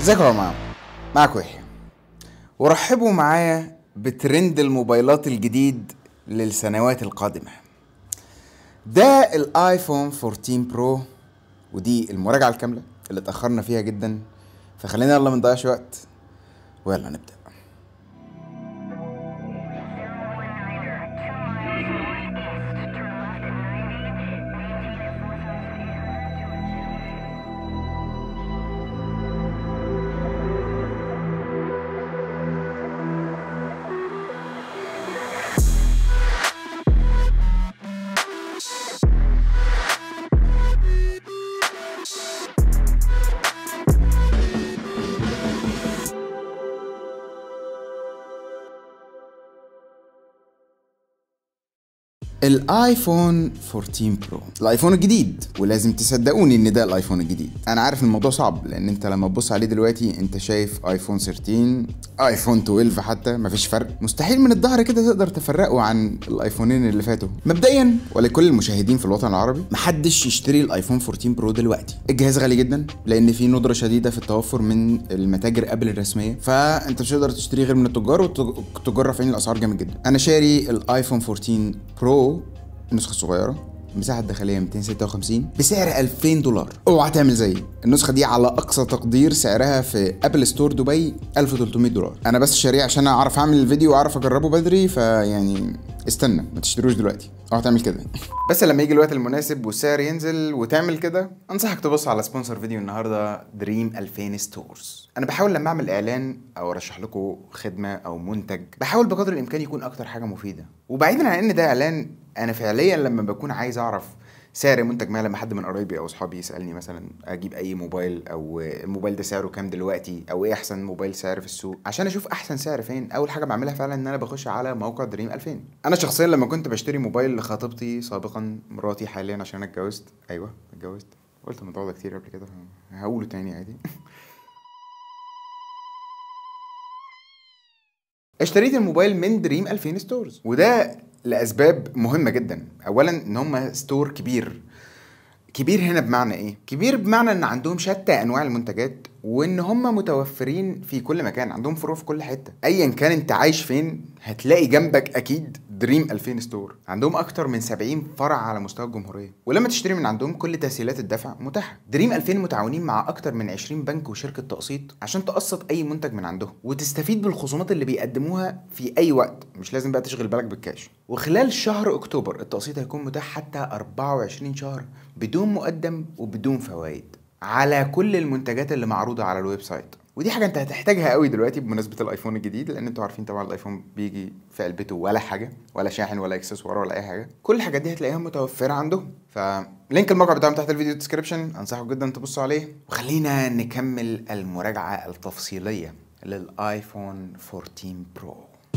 ازيكم يا جماعه معاكم يحيى ورحبوا معايا بترند الموبايلات الجديد للسنوات القادمه ده الايفون 14 برو ودي المراجعه الكامله اللي اتاخرنا فيها جدا فخلينا يلا ما نضيعش وقت ويلا نبدا الايفون 14 برو الايفون الجديد ولازم تصدقوني ان ده الايفون الجديد انا عارف الموضوع صعب لان انت لما تبص عليه دلوقتي انت شايف ايفون 13 ايفون 12 حتى مفيش فرق مستحيل من الظهر كده تقدر تفرقه عن الايفونين اللي فاتوا مبدئيا ولكل المشاهدين في الوطن العربي محدش يشتري الايفون 14 برو دلوقتي الجهاز غالي جدا لان في ندره شديده في التوفر من المتاجر ابل الرسميه فانت مش هتقدر تشتريه غير من التجار والتجار رافعين الاسعار جامد جدا انا شاري الايفون 14 برو النسخه الصغيره المساحه الداخليه 256 بسعر 2000 دولار اوعى تعمل زيي النسخه دي على اقصى تقدير سعرها في ابل ستور دبي 1300 دولار انا بس شاريه عشان اعرف اعمل الفيديو واعرف اجربه بدري فيعني استنى ما تشتروش دلوقتي اوعى تعمل كده بس لما يجي الوقت المناسب والسعر ينزل وتعمل كده انصحك تبص على سبونسر فيديو النهارده دريم 2000 ستورز انا بحاول لما اعمل اعلان او ارشح لكم خدمه او منتج بحاول بقدر الامكان يكون اكتر حاجه مفيده وبعيدا عن ان ده اعلان انا فعليا لما بكون عايز اعرف سعر منتج ما لما حد من قرايبي او اصحابي يسالني مثلا اجيب اي موبايل او الموبايل ده سعره كام دلوقتي او ايه احسن موبايل سعر في السوق عشان اشوف احسن سعر فين اول حاجه بعملها فعلا ان انا بخش على موقع دريم 2000 انا شخصيا لما كنت بشتري موبايل لخطيبتي سابقا مراتي حاليا عشان انا اتجوزت ايوه اتجوزت قلت الموضوع ده كتير قبل كده هقوله تاني عادي اشتريت الموبايل من دريم 2000 ستورز وده لاسباب مهمه جدا اولا ان هم ستور كبير كبير هنا بمعنى ايه كبير بمعنى ان عندهم شتى انواع المنتجات وان هم متوفرين في كل مكان عندهم فروع في كل حته ايا كان انت عايش فين هتلاقي جنبك اكيد دريم 2000 ستور عندهم اكتر من 70 فرع على مستوى الجمهوريه ولما تشتري من عندهم كل تسهيلات الدفع متاحه دريم 2000 متعاونين مع اكتر من 20 بنك وشركه تقسيط عشان تقسط اي منتج من عندهم وتستفيد بالخصومات اللي بيقدموها في اي وقت مش لازم بقى تشغل بالك بالكاش وخلال شهر اكتوبر التقسيط هيكون متاح حتى 24 شهر بدون مقدم وبدون فوائد على كل المنتجات اللي معروضه على الويب سايت ودي حاجه انت هتحتاجها قوي دلوقتي بمناسبه الايفون الجديد لان انتوا عارفين طبعا الايفون بيجي في علبته ولا حاجه ولا شاحن ولا اكسسوار ولا اي حاجه كل الحاجات دي هتلاقيها متوفره عندهم فلينك الموقع بتاعهم تحت الفيديو ديسكريبشن انصحكم جدا تبصوا عليه وخلينا نكمل المراجعه التفصيليه للايفون 14 برو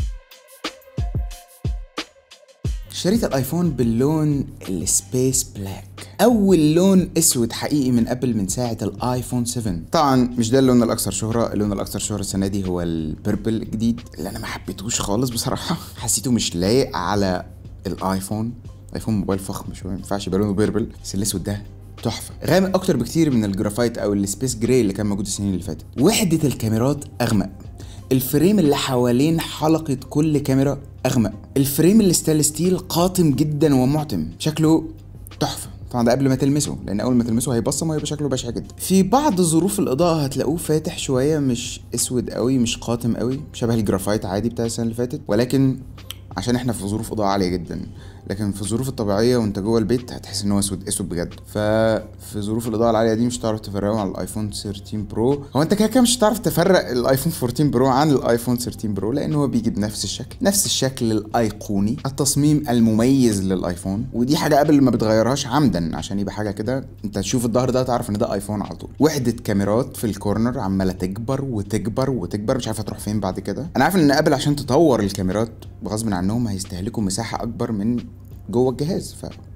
اشتريت الايفون باللون السبيس بلاك اول لون اسود حقيقي من ابل من ساعه الايفون 7 طبعا مش ده اللون الاكثر شهره اللون الاكثر شهره السنه دي هو البيربل الجديد اللي انا ما حبيتهوش خالص بصراحه حسيته مش لايق على الايفون ايفون موبايل فخم شويه ما ينفعش يبقى لونه بيربل بس الاسود ده تحفه غامق اكتر بكتير من الجرافايت او السبيس جراي اللي كان موجود السنين اللي فاتت وحده الكاميرات اغمق الفريم اللي حوالين حلقة كل كاميرا أغمق الفريم الستانلس ستيل قاتم جدا ومعتم شكله تحفة طبعا ده قبل ما تلمسه لان اول ما تلمسه هيبصم وهيبقى شكله بشع جدا في بعض ظروف الاضاءه هتلاقوه فاتح شويه مش اسود قوي مش قاتم قوي شبه الجرافايت عادي بتاع السنه اللي فاتت ولكن عشان احنا في ظروف اضاءه عاليه جدا لكن في الظروف الطبيعيه وانت جوه البيت هتحس ان هو اسود اسود بجد ففي ظروف الاضاءه العاليه دي مش هتعرف تفرقه عن الايفون 13 برو هو انت كده كده مش هتعرف تفرق الايفون 14 برو عن الايفون 13 برو لان هو بيجي بنفس الشكل نفس الشكل الايقوني التصميم المميز للايفون ودي حاجه قبل ما بتغيرهاش عمدا عشان يبقى حاجه كده انت تشوف الظهر ده تعرف ان ده ايفون على طول وحده كاميرات في الكورنر عماله تكبر وتكبر وتكبر مش عارفه تروح فين بعد كده انا عارف ان ابل عشان تطور الكاميرات بغصب عنهم هيستهلكوا مساحه اكبر من جوه الجهاز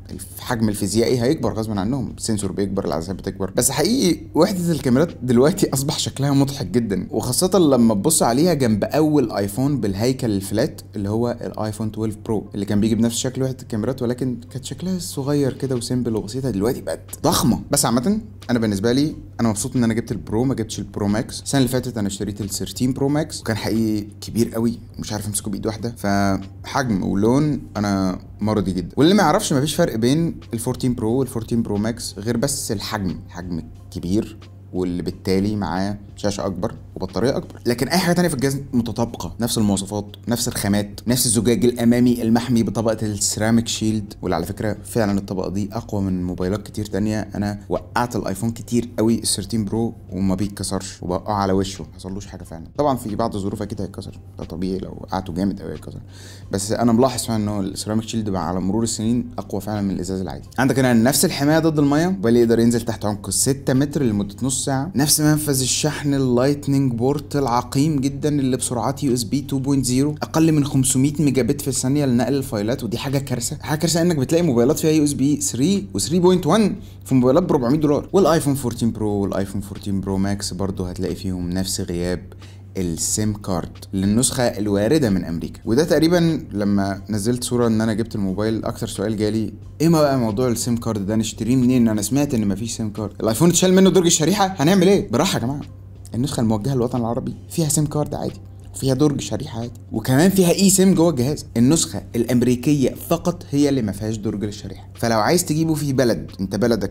الحجم الفيزيائي هيكبر غصبا عنهم السنسور بيكبر العدسات بتكبر بس حقيقي وحده الكاميرات دلوقتي اصبح شكلها مضحك جدا وخاصه لما تبص عليها جنب اول ايفون بالهيكل الفلات اللي هو الايفون 12 برو اللي كان بيجي بنفس شكل وحده الكاميرات ولكن كانت شكلها صغير كده وسيمبل وبسيطه دلوقتي بقت ضخمه بس عامه انا بالنسبه لي انا مبسوط ان انا جبت البرو ما جبتش البرو ماكس السنه اللي فاتت انا اشتريت ال 13 برو ماكس وكان حقيقي كبير قوي مش عارف امسكه بايد واحده فحجم ولون انا مرضي جدا واللي ما يعرفش مفيش فرق بين ال 14 برو وال 14 برو ماكس غير بس الحجم حجم كبير واللي بالتالي معاه شاشه اكبر وبطاريه اكبر لكن اي حاجه تانية في الجهاز متطابقه نفس المواصفات نفس الخامات نفس الزجاج الامامي المحمي بطبقه السيراميك شيلد واللي على فكره فعلا الطبقه دي اقوى من موبايلات كتير تانية انا وقعت الايفون كتير قوي ال 13 برو وما بيتكسرش وبقع على وشه ما حصلوش حاجه فعلا طبعا في بعض الظروف اكيد هيتكسر ده طبيعي لو وقعته جامد قوي هيتكسر بس انا ملاحظ فعلا ان هو السيراميك شيلد بقى على مرور السنين اقوى فعلا من الازاز العادي عندك هنا نفس الحمايه ضد الميه موبايل يقدر ينزل تحت عمق 6 متر لمده نص ساعه نفس منفذ الشحن اللايتنينج بورت العقيم جدا اللي بسرعات يو اس بي 2.0 اقل من 500 ميجا بت في الثانيه لنقل الفايلات ودي حاجه كارثه حاجه كارثه انك بتلاقي موبايلات فيها يو اس بي 3 و3.1 في موبايلات ب 400 دولار والايفون 14 برو والايفون 14 برو ماكس برضه هتلاقي فيهم نفس غياب السيم كارد للنسخه الوارده من امريكا وده تقريبا لما نزلت صوره ان انا جبت الموبايل اكتر سؤال جالي ايه ما بقى موضوع السيم كارد ده نشتريه منين انا سمعت ان مفيش سيم كارد الايفون اتشال منه درج الشريحه هنعمل ايه براحه يا جماعه النسخه الموجهه للوطن العربي فيها سيم كارد عادي فيها درج شريحه عادي وكمان فيها اي سيم جوه الجهاز النسخه الامريكيه فقط هي اللي ما فيهاش درج للشريحه فلو عايز تجيبه في بلد انت بلدك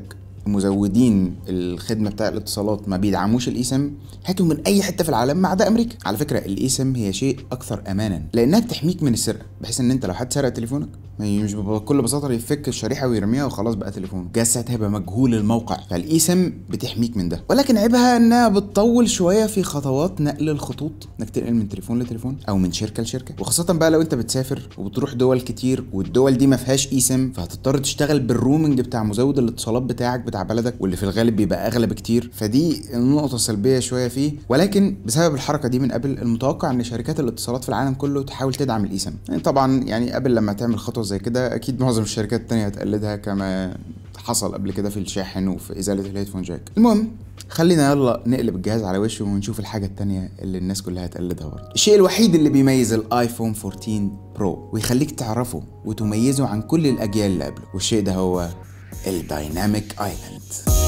مزودين الخدمه بتاع الاتصالات ما بيدعموش الاي سم هاتوا من اي حته في العالم ما عدا امريكا على فكره الاي سم هي شيء اكثر امانا لانها بتحميك من السرقه بحيث ان انت لو حد سرق تليفونك ما مش بكل بساطه يفك الشريحه ويرميها وخلاص بقى تليفون جهاز ساعتها هيبقى مجهول الموقع فالاي سم بتحميك من ده ولكن عيبها انها بتطول شويه في خطوات نقل الخطوط انك تنقل من تليفون لتليفون او من شركه لشركه وخاصه بقى لو انت بتسافر وبتروح دول كتير والدول دي ما فيهاش اي سم فهتضطر تشتغل بالرومنج بتاع مزود الاتصالات بتاعك بتاع بلدك واللي في الغالب بيبقى اغلى بكتير فدي النقطه السلبيه شويه فيه ولكن بسبب الحركه دي من قبل المتوقع ان شركات الاتصالات في العالم كله تحاول تدعم الاي سم يعني طبعا يعني قبل لما تعمل خطوه زي كده اكيد معظم الشركات التانية هتقلدها كما حصل قبل كده في الشاحن وفي ازاله الهيدفون جاك المهم خلينا يلا نقلب الجهاز على وشه ونشوف الحاجة التانية اللي الناس كلها هتقلدها برضه الشيء الوحيد اللي بيميز الايفون 14 برو ويخليك تعرفه وتميزه عن كل الاجيال اللي قبله والشيء ده هو الدايناميك ايلاند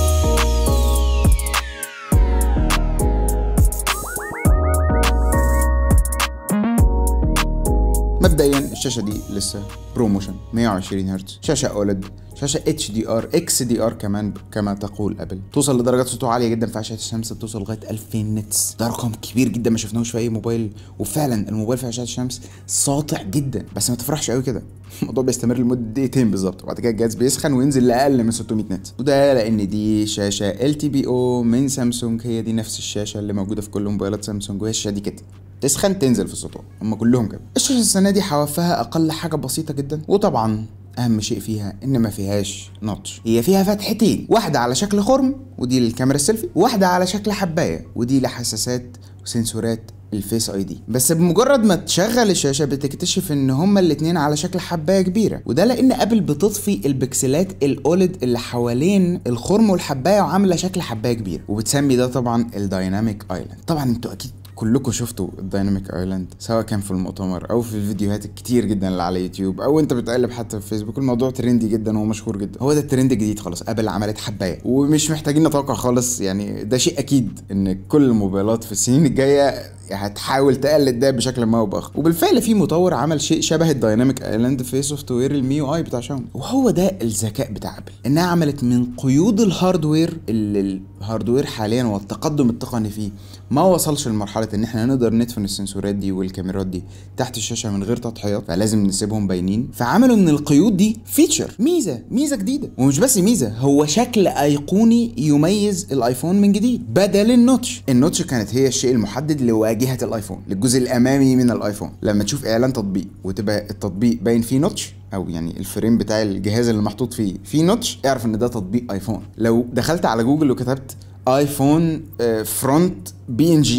مبدئيا الشاشه دي لسه بروموشن 120 هرتز شاشه اولد شاشه اتش دي ار اكس دي ار كمان كما تقول ابل توصل لدرجات سطوع عاليه جدا في اشعه الشمس بتوصل لغايه 2000 نتس ده رقم كبير جدا ما شفناهوش في اي موبايل وفعلا الموبايل في اشعه الشمس ساطع جدا بس ما تفرحش قوي كده الموضوع بيستمر لمده دقيقتين بالظبط وبعد كده الجهاز بيسخن وينزل لاقل من 600 نت وده لان دي شاشه ال تي بي او من سامسونج هي دي نفس الشاشه اللي موجوده في كل موبايلات سامسونج وهي الشاشه دي كده تسخن تنزل في السطوع هم كلهم كده الشاشه السنه دي حوافها اقل حاجه بسيطه جدا وطبعا اهم شيء فيها ان ما فيهاش نوتش هي فيها فتحتين واحده على شكل خرم ودي للكاميرا السيلفي واحده على شكل حبايه ودي لحساسات وسنسورات الفيس اي دي بس بمجرد ما تشغل الشاشه بتكتشف ان هما الاتنين على شكل حبايه كبيره وده لان ابل بتطفي البكسلات الاولد اللي حوالين الخرم والحبايه وعامله شكل حبايه كبيره وبتسمي ده طبعا الدايناميك ايلاند طبعا انتوا اكيد كلكم شفتوا الدايناميك ايلاند سواء كان في المؤتمر او في الفيديوهات الكتير جدا اللي على يوتيوب او انت بتقلب حتى في فيسبوك الموضوع ترندي جدا ومشهور جدا هو ده الترند الجديد خلاص ابل عملت حبايه ومش محتاجين نتوقع خالص يعني ده شيء اكيد ان كل الموبايلات في السنين الجايه هتحاول تقلد ده بشكل ما او باخر وبالفعل في مطور عمل شيء شبه الدايناميك ايلاند في سوفت وير الميو اي بتاع شاومي وهو ده الذكاء بتاع ابل انها عملت من قيود الهاردوير اللي الهاردوير حاليا والتقدم التقني فيه ما وصلش لمرحله ان احنا نقدر ندفن السنسورات دي والكاميرات دي تحت الشاشه من غير تضحيات فلازم نسيبهم باينين فعملوا من القيود دي فيتشر ميزه ميزه جديده ومش بس ميزه هو شكل ايقوني يميز الايفون من جديد بدل النوتش النوتش كانت هي الشيء المحدد لواجهه الايفون للجزء الامامي من الايفون لما تشوف اعلان تطبيق وتبقى التطبيق باين فيه نوتش او يعني الفريم بتاع الجهاز اللي محطوط فيه فيه نوتش اعرف ان ده تطبيق ايفون لو دخلت على جوجل وكتبت ايفون فرونت بي ان جي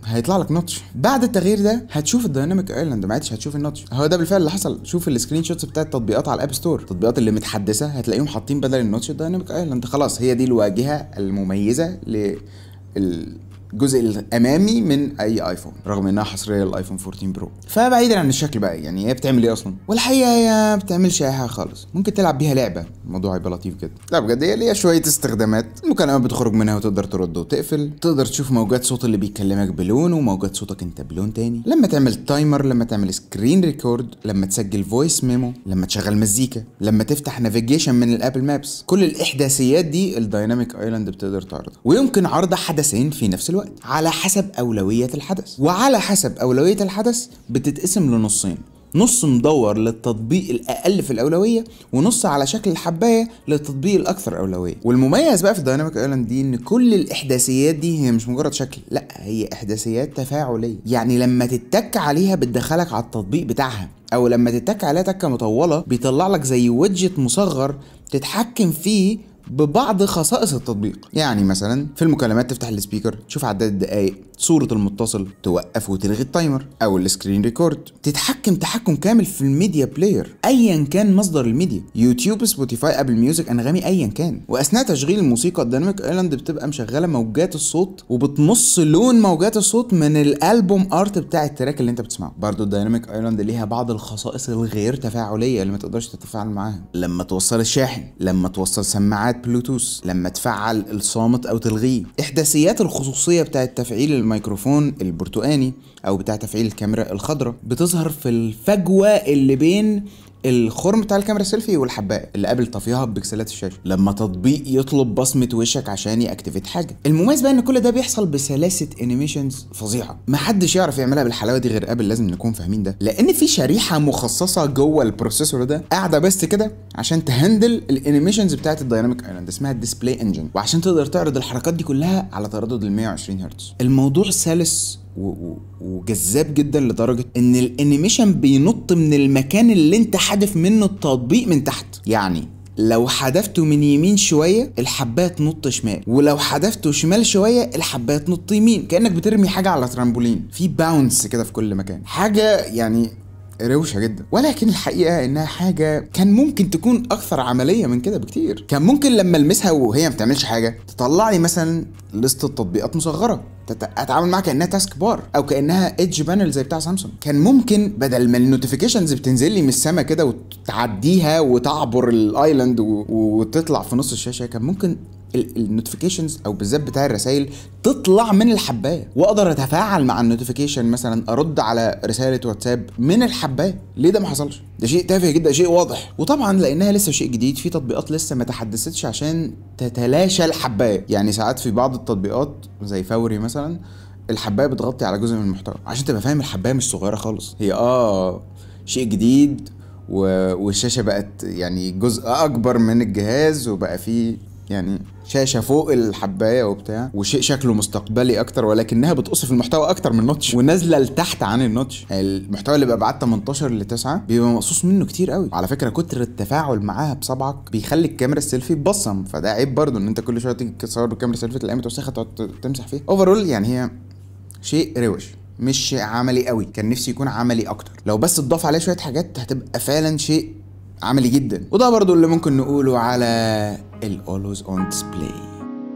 هيطلع لك نوتش بعد التغيير ده هتشوف الدايناميك ايلاند ما عادش هتشوف النوتش هو ده بالفعل اللي حصل شوف السكرين شوتس بتاعت التطبيقات على الاب ستور التطبيقات اللي متحدثه هتلاقيهم حاطين بدل النوتش الدايناميك ايلاند خلاص هي دي الواجهه المميزه ل الجزء الامامي من اي ايفون رغم انها حصريه للايفون 14 برو فبعيدا عن الشكل بقى يعني هي بتعمل ايه اصلا والحقيقه هي ما بتعملش اي حاجه خالص ممكن تلعب بيها لعبه الموضوع هيبقى لطيف جدا لا بجد هي ليها شويه استخدامات المكالمات بتخرج منها وتقدر ترد وتقفل تقدر تشوف موجات صوت اللي بيكلمك بلون وموجات صوتك انت بلون تاني لما تعمل تايمر لما تعمل سكرين ريكورد لما تسجل فويس ميمو لما تشغل مزيكا لما تفتح نافيجيشن من الابل مابس كل الاحداثيات دي الدايناميك ايلاند بتقدر تعرضها ويمكن عرض حدثين في نفس الوقت على حسب اولويه الحدث وعلى حسب اولويه الحدث بتتقسم لنصين نص مدور للتطبيق الاقل في الاولويه ونص على شكل الحبايه للتطبيق الاكثر اولويه والمميز بقى في الدايناميك ايلاند دي ان كل الاحداثيات دي هي مش مجرد شكل لا هي احداثيات تفاعليه يعني لما تتك عليها بتدخلك على التطبيق بتاعها او لما تتك عليها تكه مطوله بيطلع لك زي ويدجت مصغر تتحكم فيه ببعض خصائص التطبيق يعني مثلا في المكالمات تفتح السبيكر تشوف عداد الدقايق صورة المتصل توقف وتلغي التايمر او السكرين ريكورد تتحكم تحكم كامل في الميديا بلاير ايا كان مصدر الميديا يوتيوب سبوتيفاي ابل ميوزك انغامي ايا كان واثناء تشغيل الموسيقى الديناميك ايلاند بتبقى مشغله موجات الصوت وبتمص لون موجات الصوت من الالبوم ارت بتاع التراك اللي انت بتسمعه برضو الديناميك ايلاند ليها بعض الخصائص الغير تفاعليه اللي ما تقدرش تتفاعل معاها لما توصل الشاحن لما توصل سماعات بلوتوث لما تفعل الصامت او تلغيه احداثيات الخصوصيه بتاعه تفعيل الميكروفون البرتقاني او بتاع تفعيل الكاميرا الخضراء بتظهر في الفجوه اللي بين الخرم بتاع الكاميرا السيلفي والحبايه اللي قبل طفيها ببكسلات الشاشه لما تطبيق يطلب بصمه وشك عشان ياكتيفيت حاجه المميز بقى ان كل ده بيحصل بسلاسه انيميشنز فظيعه محدش يعرف يعملها بالحلاوه دي غير ابل لازم نكون فاهمين ده لان في شريحه مخصصه جوه البروسيسور ده قاعده بس كده عشان تهندل الانيميشنز بتاعت الدايناميك ايلاند اسمها الديسبلاي انجن وعشان تقدر تعرض الحركات دي كلها على تردد ال 120 هرتز الموضوع سلس و- و- وجذاب جدا لدرجه ان الانيميشن بينط من المكان اللي انت حادف منه التطبيق من تحت يعني لو حدفته من يمين شويه الحبايه تنط شمال ولو حدفته شمال شويه الحبايه تنط يمين كانك بترمي حاجه على ترامبولين في باونس كده في كل مكان حاجه يعني روشة جدا ولكن الحقيقة انها حاجة كان ممكن تكون اكثر عملية من كده بكتير كان ممكن لما المسها وهي ما بتعملش حاجة تطلع لي مثلا لستة تطبيقات مصغرة تت- اتعامل معاها كانها تاسك بار او كانها ايدج بانل زي بتاع سامسونج كان ممكن بدل ما النوتيفيكيشنز بتنزل لي من السما كده وتعديها وتعبر الايلاند و- وتطلع في نص الشاشه كان ممكن النوتيفيكيشنز او بالذات بتاع الرسائل تطلع من الحبايه واقدر اتفاعل مع النوتيفيكيشن مثلا ارد على رساله واتساب من الحبايه ليه ده ما حصلش ده شيء تافه جدا شيء واضح وطبعا لانها لسه شيء جديد في تطبيقات لسه ما تحدثتش عشان تتلاشى الحبايه يعني ساعات في بعض التطبيقات زي فوري مثلا الحبايه بتغطي على جزء من المحتوى عشان تبقى فاهم الحبايه مش صغيره خالص هي اه شيء جديد و... والشاشه بقت يعني جزء اكبر من الجهاز وبقى فيه يعني شاشه فوق الحبايه وبتاع وشيء شكله مستقبلي اكتر ولكنها بتقص في المحتوى اكتر من النوتش ونازله لتحت عن النوتش المحتوى اللي بابعاد 18 ل 9 بيبقى مقصوص منه كتير قوي على فكره كتر التفاعل معاها بصبعك بيخلي الكاميرا السيلفي تبصم فده عيب برضه ان انت كل شويه تيجي تصور بالكاميرا السيلفي تلاقيها متوسخه تقعد تمسح فيها اوفرول يعني هي شيء روش مش عملي قوي كان نفسي يكون عملي اكتر لو بس تضاف عليه شويه حاجات هتبقى فعلا شيء عملي جدا وده برضو اللي ممكن نقوله على ال always on display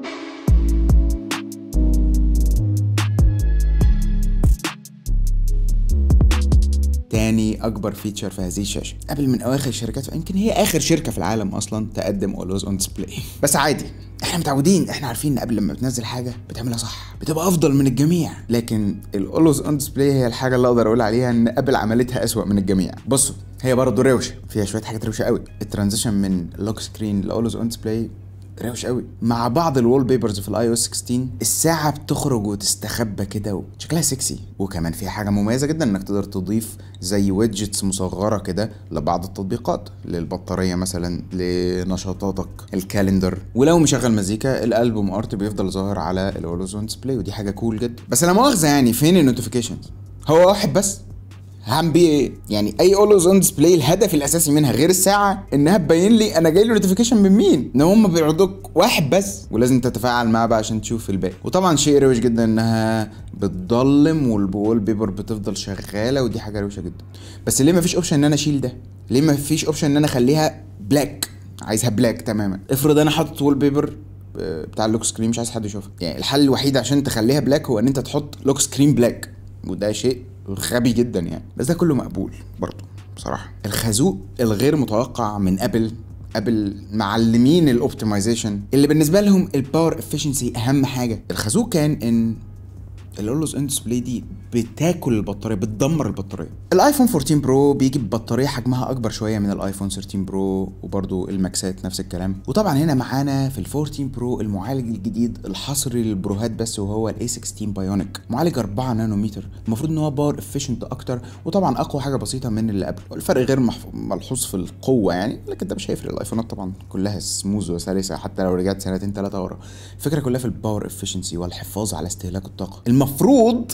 تاني اكبر فيتشر في هذه الشاشه قبل من اواخر الشركات يمكن هي اخر شركه في العالم اصلا تقدم اولويز اون ديسبلاي بس عادي احنا متعودين احنا عارفين ان قبل لما بتنزل حاجه بتعملها صح بتبقى افضل من الجميع لكن الاولويز اون ديسبلاي هي الحاجه اللي اقدر اقول عليها ان ابل عملتها اسوأ من الجميع بصوا هي برضه روشه فيها شويه حاجات روشه قوي الترانزيشن من لوك سكرين لاولويز اون ديسبلاي روش قوي مع بعض الوول بيبرز في الاي او اس 16 الساعه بتخرج وتستخبى كده وشكلها سكسي وكمان فيها حاجه مميزه جدا انك تقدر تضيف زي ويدجتس مصغره كده لبعض التطبيقات للبطاريه مثلا لنشاطاتك الكالندر ولو مشغل مزيكا الالبوم ارت بيفضل ظاهر على الاولوزون ديسبلاي ودي حاجه كول جدا بس لا مؤاخذه يعني فين النوتيفيكيشنز هو واحد بس هعمل بيه ايه؟ يعني اي اولويز اون ديسبلاي الهدف الاساسي منها غير الساعه انها تبين لي انا جاي له نوتيفيكيشن من مين؟ ان هم بيعرضوك واحد بس ولازم تتفاعل معاه بقى عشان تشوف الباقي وطبعا شيء روش جدا انها بتضلم والوول بيبر بتفضل شغاله ودي حاجه روشه جدا بس ليه ما فيش اوبشن ان انا اشيل ده؟ ليه ما فيش اوبشن ان انا اخليها بلاك؟ عايزها بلاك تماما افرض انا حاطط وول بيبر بتاع اللوك سكرين مش عايز حد يشوفها يعني الحل الوحيد عشان تخليها بلاك هو ان انت تحط لوك سكرين بلاك وده شيء غبي جدا يعني بس ده كله مقبول برضه بصراحه الخازوق الغير متوقع من ابل ابل معلمين الاوبتمايزيشن اللي بالنسبه لهم الباور افشنسي اهم حاجه الخازوق كان ان الاولوز ان ديسبلاي دي بتاكل البطاريه بتدمر البطاريه الايفون 14 برو بيجي ببطاريه حجمها اكبر شويه من الايفون 13 برو وبرده الماكسات نفس الكلام وطبعا هنا معانا في ال 14 برو المعالج الجديد الحصري للبروهات بس وهو الاي 16 بايونيك معالج 4 نانومتر المفروض ان هو باور افيشنت اكتر وطبعا اقوى حاجه بسيطه من اللي قبله الفرق غير محف- ملحوظ في القوه يعني لكن ده مش هيفرق الايفونات طبعا كلها سموز وسلسه حتى لو رجعت سنتين ثلاثه ورا الفكره كلها في الباور افيشنسي والحفاظ على استهلاك الطاقه المفروض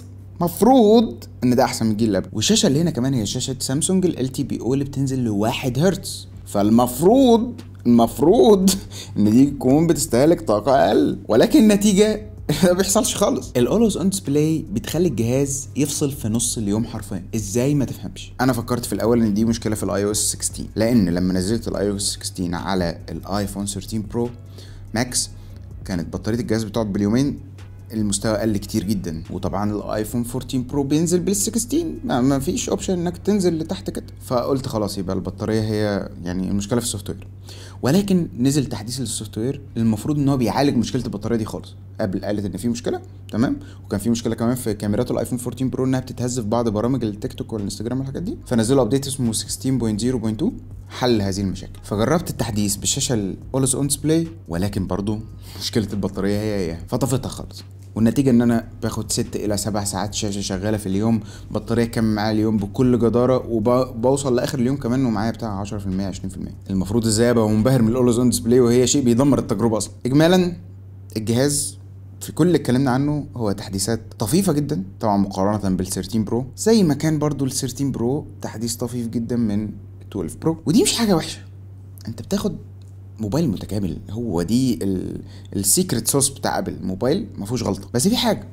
مفروض ان ده احسن من الجيل اللي قبله والشاشه اللي هنا كمان هي شاشه سامسونج ال تي بي او اللي بتنزل ل 1 هرتز فالمفروض المفروض ان دي تكون بتستهلك طاقه اقل ولكن النتيجه ما بيحصلش خالص الاولوز اون ديسبلاي بتخلي الجهاز يفصل في نص اليوم حرفيا ازاي ما تفهمش انا فكرت في الاول ان دي مشكله في الاي او اس 16 لان لما نزلت الاي او اس 16 على الايفون 13 برو ماكس كانت بطاريه الجهاز بتقعد باليومين المستوى قل كتير جدا وطبعا الايفون 14 برو بينزل بال 16 ما, ما فيش اوبشن انك تنزل لتحت كده فقلت خلاص يبقى البطاريه هي يعني المشكله في السوفت وير ولكن نزل تحديث للسوفت وير المفروض ان هو بيعالج مشكله البطاريه دي خالص قبل قالت ان في مشكله تمام وكان في مشكله كمان في كاميرات الايفون 14 برو انها بتتهز في بعض برامج التيك توك والانستجرام والحاجات دي فنزلوا ابديت اسمه 16.0.2 حل هذه المشاكل فجربت التحديث بالشاشه الاولز اون ديسبلاي ولكن برضو مشكله البطاريه هي هي فطفتها خالص والنتيجه ان انا باخد ست الى سبع ساعات شاشه شغاله في اليوم بطاريه كام معايا اليوم بكل جداره وبوصل لاخر اليوم كمان ومعايا بتاع 10% 20% المفروض ازاي ابقى منبهر من الاولوز اون ديسبلاي وهي شيء بيدمر التجربه اصلا اجمالا الجهاز في كل اللي اتكلمنا عنه هو تحديثات طفيفه جدا طبعا مقارنه بال 13 برو زي ما كان برضو ال 13 برو تحديث طفيف جدا من 12 برو ودي مش حاجه وحشه انت بتاخد موبايل متكامل هو دي السيكريت صوص بتاع ابل موبايل ما فيهوش غلطه بس في حاجه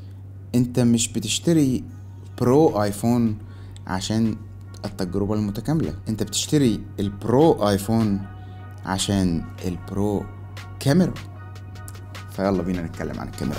انت مش بتشتري برو ايفون عشان التجربه المتكامله انت بتشتري البرو ايفون عشان البرو كاميرا فيلا بينا نتكلم عن الكاميرا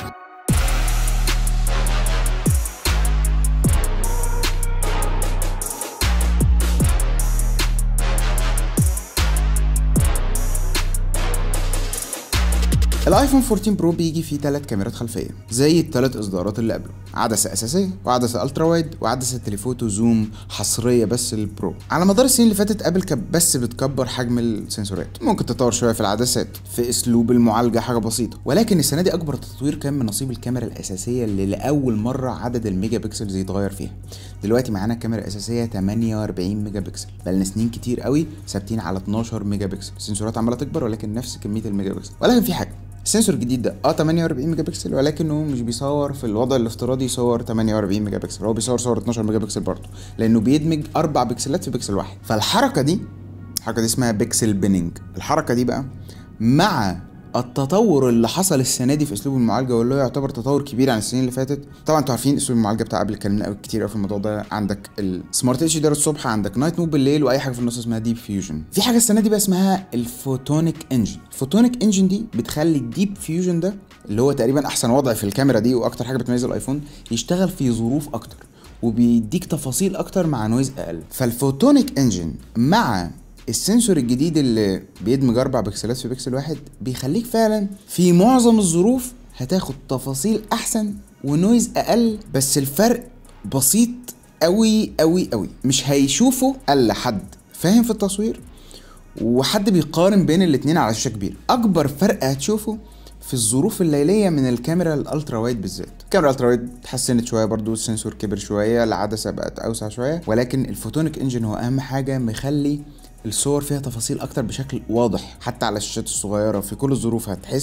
الايفون 14 برو بيجي فيه ثلاث كاميرات خلفيه زي الثلاث اصدارات اللي قبله عدسه اساسيه وعدسه الترا وايد وعدسه تليفوتو زوم حصريه بس للبرو على مدار السنين اللي فاتت ابل كانت بس بتكبر حجم السنسورات ممكن تطور شويه في العدسات في اسلوب المعالجه حاجه بسيطه ولكن السنه دي اكبر تطوير كان من نصيب الكاميرا الاساسيه اللي لاول مره عدد الميجا بكسلز يتغير فيها دلوقتي معانا كاميرا اساسيه 48 ميجا بكسل بقالنا سنين كتير قوي ثابتين على 12 ميجا بكسل السنسورات عماله تكبر ولكن نفس كميه الميجا بكسل ولكن في حاجه السنسور الجديد ده اه 48 ميجا بكسل ولكنه مش بيصور في الوضع الافتراضي صور 48 ميجا بكسل هو بيصور صور 12 ميجا بكسل برضه لانه بيدمج اربع بكسلات في بكسل واحد فالحركه دي الحركه دي اسمها بيكسل بيننج الحركه دي بقى مع التطور اللي حصل السنه دي في اسلوب المعالجه واللي هو يعتبر تطور كبير عن السنين اللي فاتت طبعا انتوا عارفين اسلوب المعالجه بتاع ابل اتكلمنا قوي كتير قوي في الموضوع ده عندك السمارت اتش دار الصبح عندك نايت مود بالليل واي حاجه في النص اسمها ديب فيوجن في حاجه السنه دي بقى اسمها الفوتونيك انجن الفوتونيك انجن دي بتخلي الديب فيوجن ده اللي هو تقريبا احسن وضع في الكاميرا دي واكتر حاجه بتميز الايفون يشتغل في ظروف اكتر وبيديك تفاصيل اكتر مع نويز اقل فالفوتونيك انجن مع السنسور الجديد اللي بيدمج اربع بكسلات في بكسل واحد بيخليك فعلا في معظم الظروف هتاخد تفاصيل احسن ونويز اقل بس الفرق بسيط قوي قوي قوي مش هيشوفه الا حد فاهم في التصوير وحد بيقارن بين الاتنين على شاشه كبيره اكبر فرق هتشوفه في الظروف الليليه من الكاميرا الالترا وايد بالذات الكاميرا الالترا وايد اتحسنت شويه برضو السنسور كبر شويه العدسه بقت اوسع شويه ولكن الفوتونيك انجن هو اهم حاجه مخلي الصور فيها تفاصيل اكتر بشكل واضح حتى على الشاشات الصغيره في كل الظروف هتحس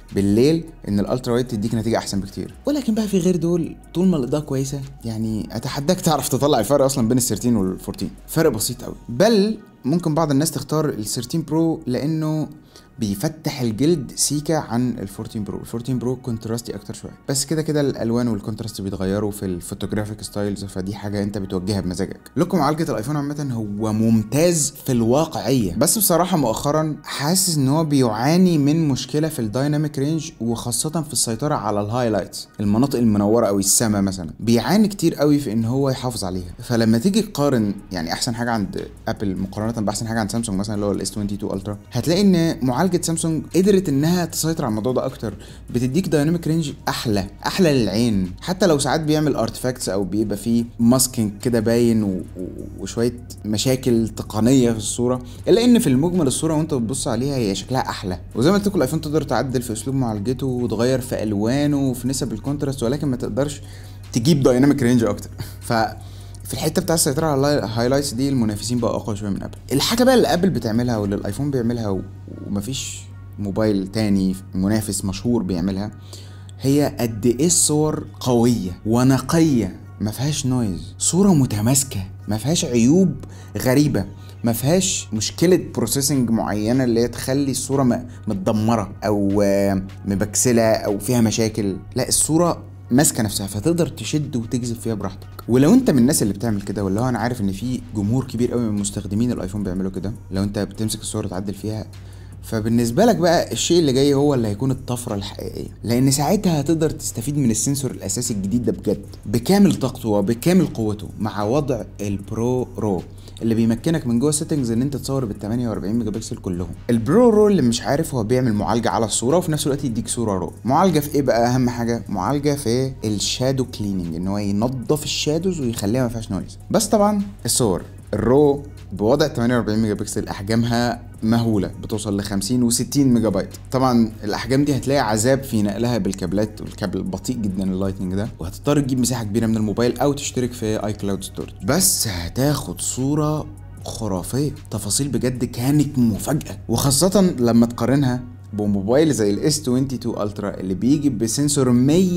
بالليل ان الالترا وايد تديك نتيجه احسن بكتير ولكن بقى في غير دول طول ما الاضاءه كويسه يعني اتحداك تعرف تطلع الفرق اصلا بين ال 13 وال 14 فرق بسيط قوي بل ممكن بعض الناس تختار ال 13 برو لانه بيفتح الجلد سيكا عن ال 14 برو ال 14 برو كونتراستي اكتر شويه بس كده كده الالوان والكونتراست بيتغيروا في الفوتوجرافيك ستايلز فدي حاجه انت بتوجهها بمزاجك لكم معالجه الايفون عامه هو ممتاز في الواقعيه بس بصراحه مؤخرا حاسس ان هو بيعاني من مشكله في الدايناميك رينج وخاصه في السيطره على الهايلايتس المناطق المنوره او السما مثلا بيعاني كتير قوي في ان هو يحافظ عليها فلما تيجي تقارن يعني احسن حاجه عند ابل مقارنه باحسن حاجه عند سامسونج مثلا اللي هو الاس 22 الترا هتلاقي ان معالجه سامسونج قدرت انها تسيطر على الموضوع ده اكتر بتديك دايناميك رينج احلى احلى للعين حتى لو ساعات بيعمل ارتفاكتس او بيبقى فيه ماسكينج كده باين و... و... وشويه مشاكل تقنيه في الصوره الا ان في المجمل الصوره وانت بتبص عليها هي شكلها احلى وزي ما قلت لكم الايفون تقدر تعدل في اسلوب معالجته وتغير في الوانه وفي نسب الكونتراست ولكن ما تقدرش تجيب دايناميك رينج اكتر ف في الحته بتاع السيطره على الهايلايتس دي المنافسين بقى اقوى شويه من ابل الحاجه بقى اللي ابل بتعملها واللي الايفون بيعملها و... ومفيش موبايل تاني منافس مشهور بيعملها هي قد ايه الصور قويه ونقيه ما فيهاش نويز صوره متماسكه ما فيهاش عيوب غريبه ما فيهاش مشكله بروسيسنج معينه اللي هي تخلي الصوره م- متدمره او آه، مبكسله او فيها مشاكل لا الصوره ماسكه نفسها فتقدر تشد وتجذب فيها براحتك ولو انت من الناس اللي بتعمل كده ولا هو انا عارف ان في جمهور كبير قوي من مستخدمين الايفون بيعملوا كده لو انت بتمسك الصور وتعدل فيها فبالنسبه لك بقى الشيء اللي جاي هو اللي هيكون الطفره الحقيقيه لان ساعتها هتقدر تستفيد من السنسور الاساسي الجديد ده بجد بكامل طاقته وبكامل قوته مع وضع البرو رو اللي بيمكنك من جوه السيتنجز ان انت تصور بال 48 ميجا بكسل كلهم البرو رو اللي مش عارف هو بيعمل معالجه على الصوره وفي نفس الوقت يديك صوره رو معالجه في ايه بقى اهم حاجه معالجه في الشادو كليننج ان هو ينظف الشادوز ويخليها ما فيهاش نويز بس طبعا الصور الرو بوضع 48 ميجا بكسل احجامها مهوله بتوصل ل 50 و60 ميجا بايت طبعا الاحجام دي هتلاقي عذاب في نقلها بالكابلات والكابل بطيء جدا اللايتنج ده وهتضطر تجيب مساحه كبيره من الموبايل او تشترك في اي كلاود ستورج بس هتاخد صوره خرافيه تفاصيل بجد كانت مفاجاه وخاصه لما تقارنها بموبايل زي الاس 22 الترا اللي بيجي بسنسور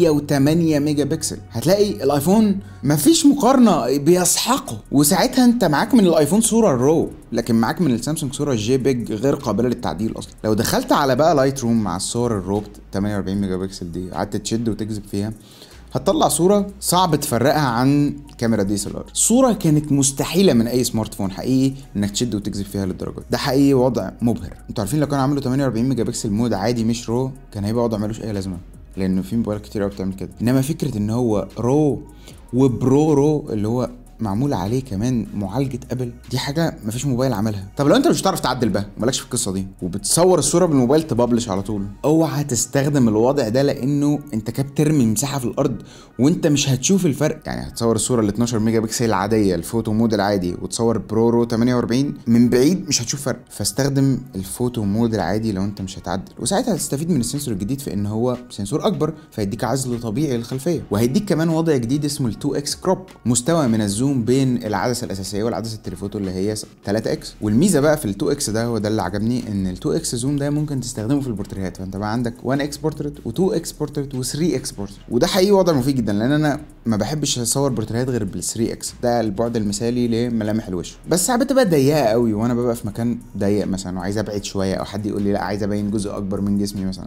108 ميجا بكسل هتلاقي الايفون مفيش مقارنه بيسحقه وساعتها انت معاك من الايفون صوره رو لكن معاك من السامسونج صوره جي بيج غير قابله للتعديل اصلا لو دخلت على بقى لايت روم مع الصور الرو 48 ميجا بكسل دي قعدت تشد وتجذب فيها هتطلع صوره صعب تفرقها عن كاميرا دي اس ال ار صوره كانت مستحيله من اي سمارت فون حقيقي انك تشد وتجذب فيها للدرجه دي. ده حقيقي وضع مبهر انتوا عارفين لو كانوا عملوا 48 ميجا بكسل مود عادي مش رو كان هيبقى وضع ملوش اي لازمه لان في موبايلات كتير قوي بتعمل كده انما فكره ان هو رو وبرو رو اللي هو معمول عليه كمان معالجه ابل دي حاجه مفيش موبايل عملها طب لو انت مش هتعرف تعدل بقى ومالكش في القصه دي وبتصور الصوره بالموبايل تبلش على طول اوعى تستخدم الوضع ده لانه انت كده بترمي مساحه في الارض وانت مش هتشوف الفرق يعني هتصور الصوره ال 12 ميجا بكسل العاديه الفوتو مود العادي وتصور برو رو 48 من بعيد مش هتشوف فرق فاستخدم الفوتو مود العادي لو انت مش هتعدل وساعتها هتستفيد من السنسور الجديد في ان هو سنسور اكبر فيديك عزل طبيعي للخلفيه وهيديك كمان وضع جديد اسمه ال 2 اكس كروب مستوى من الزوم بين العدسه الاساسيه والعدسه التليفوتو اللي هي 3 اكس والميزه بقى في ال 2 اكس ده هو ده اللي عجبني ان ال 2 اكس زوم ده ممكن تستخدمه في البورتريهات فانت بقى عندك 1 اكس بورتريت و2 اكس بورتريت و3 اكس بورتريت وده حقيقي وضع مفيد جدا لان انا ما بحبش اصور بورتريهات غير بال 3 اكس ده البعد المثالي لملامح الوش بس ساعات بتبقى ضيقه قوي وانا ببقى في مكان ضيق مثلا وعايز ابعد شويه او حد يقول لي لا عايز ابين جزء اكبر من جسمي مثلا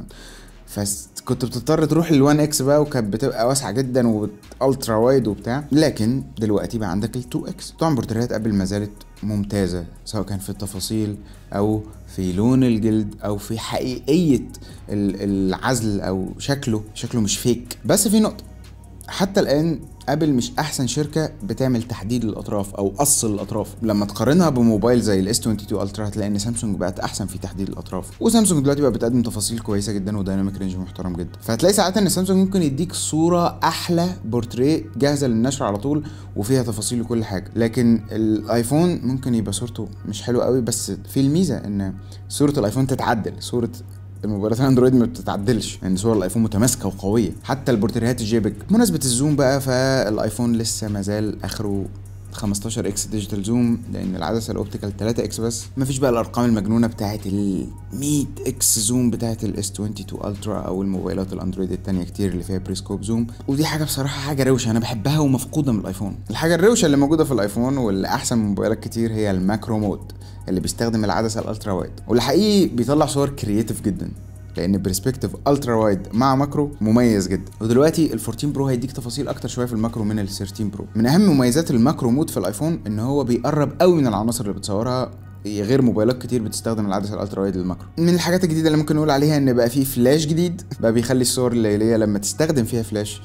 فكنت بتضطر تروح لل1 اكس بقى وكانت بتبقى واسعه جدا والترا وايد وبتاع لكن دلوقتي بقى عندك ال2 اكس طبعا بورتريهات ابل ما زالت ممتازه سواء كان في التفاصيل او في لون الجلد او في حقيقيه ال- العزل او شكله شكله مش فيك بس في نقطه حتى الان ابل مش احسن شركه بتعمل تحديد للاطراف او قص الاطراف لما تقارنها بموبايل زي الاس 22 الترا هتلاقي ان سامسونج بقت احسن في تحديد الاطراف وسامسونج دلوقتي بقى بتقدم تفاصيل كويسه جدا ودايناميك رينج محترم جدا فهتلاقي ساعات ان سامسونج ممكن يديك صوره احلى بورتريه جاهزه للنشر على طول وفيها تفاصيل وكل حاجه لكن الايفون ممكن يبقى صورته مش حلوه قوي بس في الميزه ان صوره الايفون تتعدل صوره الموبايلات الاندرويد ما بتتعدلش لان صور الايفون متماسكه وقويه حتى البورتريهات الجي بيج بمناسبه الزوم بقى فالايفون لسه مازال اخره 15 اكس ديجيتال زوم لان العدسه الاوبتيكال 3 اكس بس مفيش بقى الارقام المجنونه بتاعت ال 100 اكس زوم بتاعت الاس 22 الترا او الموبايلات الاندرويد التانية كتير اللي فيها بريسكوب زوم ودي حاجه بصراحه حاجه روشه انا بحبها ومفقوده من الايفون الحاجه الروشه اللي موجوده في الايفون واللي احسن من موبايلات كتير هي الماكرو مود اللي بيستخدم العدسه الالترا وايد واللي حقيقي بيطلع صور كرييتيف جدا لان برسبكتيف الترا وايد مع ماكرو مميز جدا ودلوقتي ال 14 برو هيديك تفاصيل اكتر شويه في الماكرو من ال 13 برو من اهم مميزات الماكرو مود في الايفون ان هو بيقرب قوي من العناصر اللي بتصورها غير موبايلات كتير بتستخدم العدسه الالترا وايد للماكرو من الحاجات الجديده اللي ممكن نقول عليها ان بقى في فلاش جديد بقى بيخلي الصور الليليه لما تستخدم فيها فلاش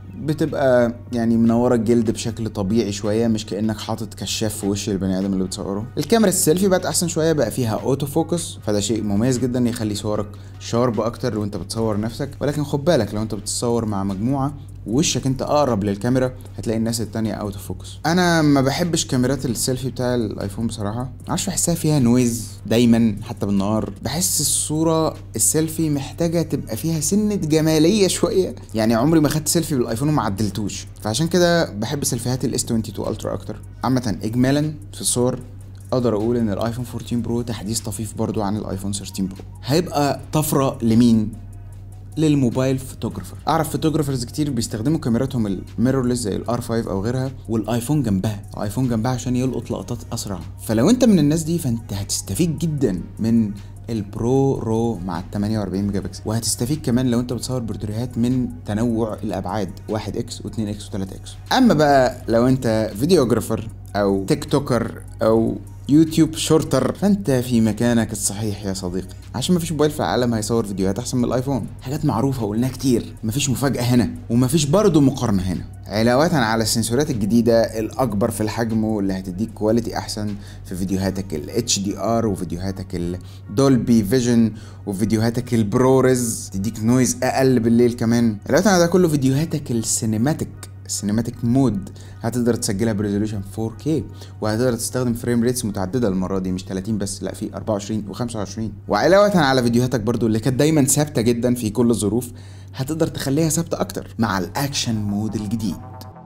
بتبقى يعني منوره الجلد بشكل طبيعي شويه مش كانك حاطط كشاف في وش البني ادم اللي بتصوره الكاميرا السيلفي بقت احسن شويه بقى فيها اوتو فوكس فده شيء مميز جدا يخلي صورك شارب اكتر لو انت بتصور نفسك ولكن خد بالك لو انت بتصور مع مجموعه وشك انت اقرب للكاميرا هتلاقي الناس التانية اوت اوف فوكس انا ما بحبش كاميرات السيلفي بتاع الايفون بصراحه معرفش بحسها فيها نويز دايما حتى بالنهار بحس الصوره السيلفي محتاجه تبقى فيها سنه جماليه شويه يعني عمري ما خدت سيلفي بالايفون وما عدلتوش فعشان كده بحب سيلفيهات الاس 22 الترا اكتر عامه اجمالا في الصور اقدر اقول ان الايفون 14 برو تحديث طفيف برضو عن الايفون 13 برو هيبقى طفره لمين للموبايل فوتوجرافر اعرف فوتوجرافرز كتير بيستخدموا كاميراتهم الميرورلس زي الار 5 او غيرها والايفون جنبها الايفون جنبها عشان يلقط لقطات اسرع فلو انت من الناس دي فانت هتستفيد جدا من البرو رو مع ال 48 ميجا بكسل وهتستفيد كمان لو انت بتصور بورتريهات من تنوع الابعاد 1 اكس و2 اكس و3 اكس اما بقى لو انت فيديوجرافر او تيك توكر او يوتيوب شورتر فانت في مكانك الصحيح يا صديقي عشان مفيش موبايل في العالم هيصور فيديوهات احسن من الايفون حاجات معروفه وقلناها كتير مفيش مفاجاه هنا ومفيش برضه مقارنه هنا علاوة على السنسورات الجديدة الأكبر في الحجم واللي هتديك كواليتي أحسن في فيديوهاتك ال HDR وفيديوهاتك ال Dolby Vision وفيديوهاتك البرورز تديك نويز أقل بالليل كمان علاوة على ده كله فيديوهاتك السينماتيك السينماتيك مود هتقدر تسجلها بريزوليوشن 4K وهتقدر تستخدم فريم ريتس متعدده المره دي مش 30 بس لا في 24 و25 وعلاوه على فيديوهاتك برضو اللي كانت دايما ثابته جدا في كل الظروف هتقدر تخليها ثابته اكتر مع الاكشن مود الجديد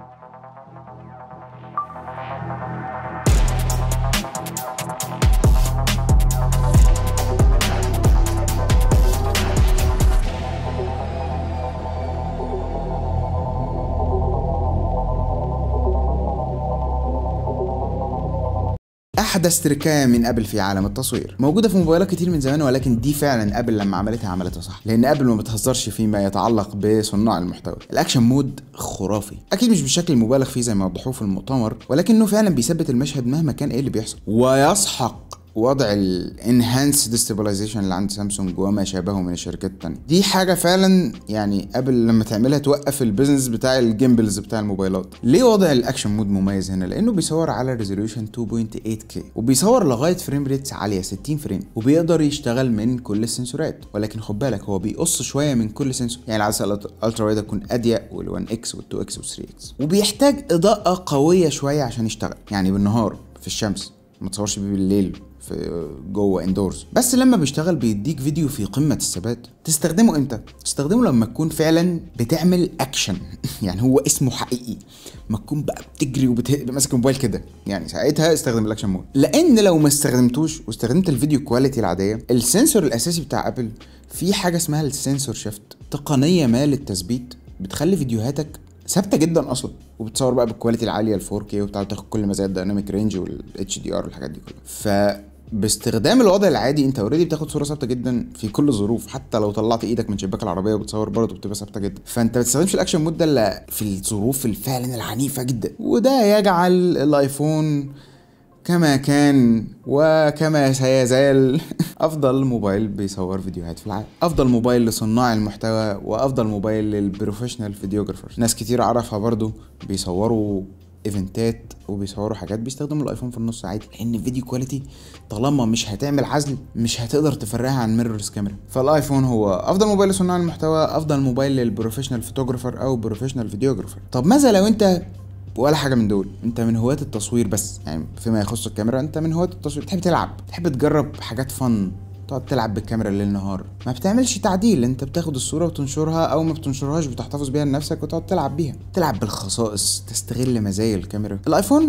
احدث تركايه من ابل في عالم التصوير موجوده في موبايلات كتير من زمان ولكن دي فعلا ابل لما عملتها عملتها صح لان ابل ما بتهزرش فيما يتعلق بصناع المحتوى الاكشن مود خرافي اكيد مش بالشكل المبالغ فيه زي ما وضحوه في المؤتمر ولكنه فعلا بيثبت المشهد مهما كان ايه اللي بيحصل ويسحق وضع الانهانس ديستابلايزيشن اللي عند سامسونج وما شابهه من الشركات التانية دي حاجه فعلا يعني قبل لما تعملها توقف البيزنس بتاع الجيمبلز بتاع الموبايلات ليه وضع الاكشن مود مميز هنا لانه بيصور على ريزوليوشن 2.8K وبيصور لغايه فريم ريتس عاليه 60 فريم وبيقدر يشتغل من كل السنسورات ولكن خد بالك هو بيقص شويه من كل سنسور يعني العدسه الالترا وايد تكون اضيق وال1 اكس وال2 اكس وال3 اكس وبيحتاج اضاءه قويه شويه عشان يشتغل يعني بالنهار في الشمس ما تصورش بيه بالليل في جوه اندورز بس لما بيشتغل بيديك فيديو في قمه الثبات تستخدمه امتى تستخدمه لما تكون فعلا بتعمل اكشن يعني هو اسمه حقيقي ما تكون بقى بتجري وماسك الموبايل كده يعني ساعتها استخدم الاكشن مود لان لو ما استخدمتوش واستخدمت الفيديو كواليتي العاديه السنسور الاساسي بتاع ابل في حاجه اسمها السنسور شيفت تقنيه ما للتثبيت بتخلي فيديوهاتك ثابته جدا اصلا وبتصور بقى بالكواليتي العاليه ال 4K وبتاع تاخد كل مزايا الدايناميك رينج والاتش دي ار والحاجات دي كلها ف باستخدام الوضع العادي انت اوريدي بتاخد صوره ثابته جدا في كل الظروف حتى لو طلعت ايدك من شباك العربيه وبتصور برضه بتبقى ثابته جدا فانت ما بتستخدمش الاكشن مود ده الا في الظروف الفعلا العنيفه جدا وده يجعل الايفون كما كان وكما سيزال افضل موبايل بيصور فيديوهات في العالم افضل موبايل لصناع المحتوى وافضل موبايل للبروفيشنال فيديوجرافر ناس كتير اعرفها برضو بيصوروا ايفنتات وبيصوروا حاجات بيستخدموا الايفون في النص عادي لان الفيديو كواليتي طالما مش هتعمل عزل مش هتقدر تفرقها عن ميرورلس كاميرا فالايفون هو افضل موبايل لصناع المحتوى افضل موبايل للبروفيشنال فوتوجرافر او بروفيشنال فيديوجرافر طب ماذا لو انت ولا حاجه من دول انت من هواة التصوير بس يعني فيما يخص الكاميرا انت من هواة التصوير بتحب تلعب بتحب تجرب حاجات فن تقعد تلعب بالكاميرا ليل نهار ما بتعملش تعديل انت بتاخد الصوره وتنشرها او ما بتنشرهاش بتحتفظ بيها لنفسك وتقعد تلعب بيها تلعب بالخصائص تستغل مزايا الكاميرا الايفون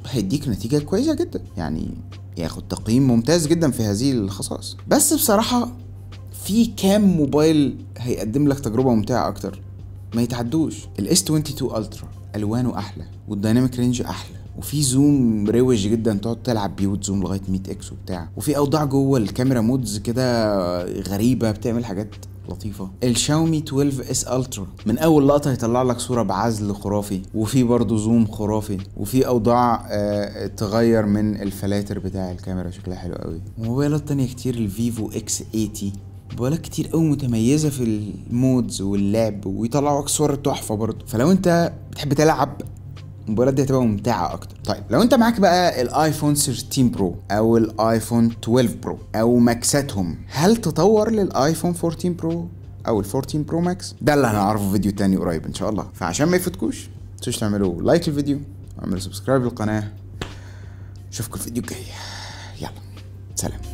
هيديك نتيجه كويسه جدا يعني ياخد تقييم ممتاز جدا في هذه الخصائص بس بصراحه في كام موبايل هيقدم لك تجربه ممتعه اكتر ما يتعدوش الاس 22 الترا الوانه احلى والدايناميك رينج احلى وفي زوم روج جدا تقعد تلعب بيه وتزوم لغايه 100 اكس وبتاع وفي اوضاع جوه الكاميرا مودز كده غريبه بتعمل حاجات لطيفة الشاومي 12 اس الترا من اول لقطة هيطلع لك صورة بعزل خرافي وفي برضه زوم خرافي وفي اوضاع آه تغير من الفلاتر بتاع الكاميرا شكلها حلو قوي وموبايلات تانية كتير الفيفو اكس 80 موبايلات كتير قوي متميزة في المودز واللعب ويطلعوا لك صور تحفة برضه فلو انت بتحب تلعب الموبايلات دي هتبقى ممتعة أكتر. طيب لو أنت معاك بقى الآيفون 13 برو أو الآيفون 12 برو أو ماكساتهم، هل تطور للآيفون 14 برو أو ال 14 برو ماكس؟ ده اللي هنعرفه في فيديو تاني قريب إن شاء الله، فعشان ما يفوتكوش متنسوش تعملوا لايك للفيديو واعملوا سبسكرايب للقناة. أشوفكم الفيديو الجاي. يلا سلام.